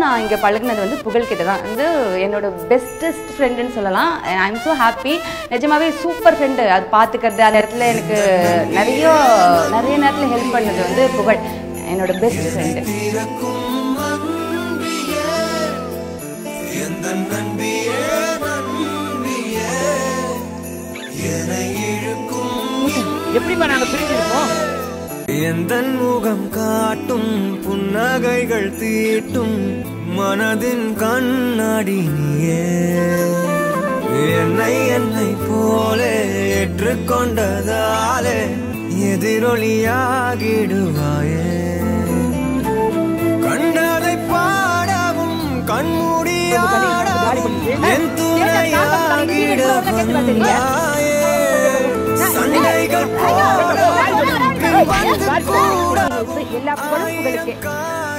நான் இங்கே பழகுனது வந்து புகழ்கிட்ட தான் வந்து என்னோட பெஸ்டஸ்ட் ஃப்ரெண்டுன்னு சொல்லலாம் ஐ எம் ஸோ ஹாப்பி நிஜமாவே சூப்பர் ஃப்ரெண்டு அது பார்த்துக்கிறது அந்த இடத்துல எனக்கு நிறைய நிறைய நேரத்தில் ஹெல்ப் பண்ணது வந்து புகழ் என்னோட பெஸ்ட் ஃப்ரெண்டு எப்படிப்பா நாங்க பிரிஞ்சிருக்கோம் எந்த முகம் காட்டும் புன்னகைகள் தீட்டும் மனதின் கண்ணாடி நீயே என்னை என்னை போலே ஏற்றுக்கொண்டதாலே எதிரொலியாகிடுவாயே கண்டதை பாடவும் கண்மூடியாடவும் என் துணையாகிட வந்தாயே சண்டைகள் போடவும் பின் வந்து கூட எல்லா புகழும் புகழுக்கு ஆயிரம்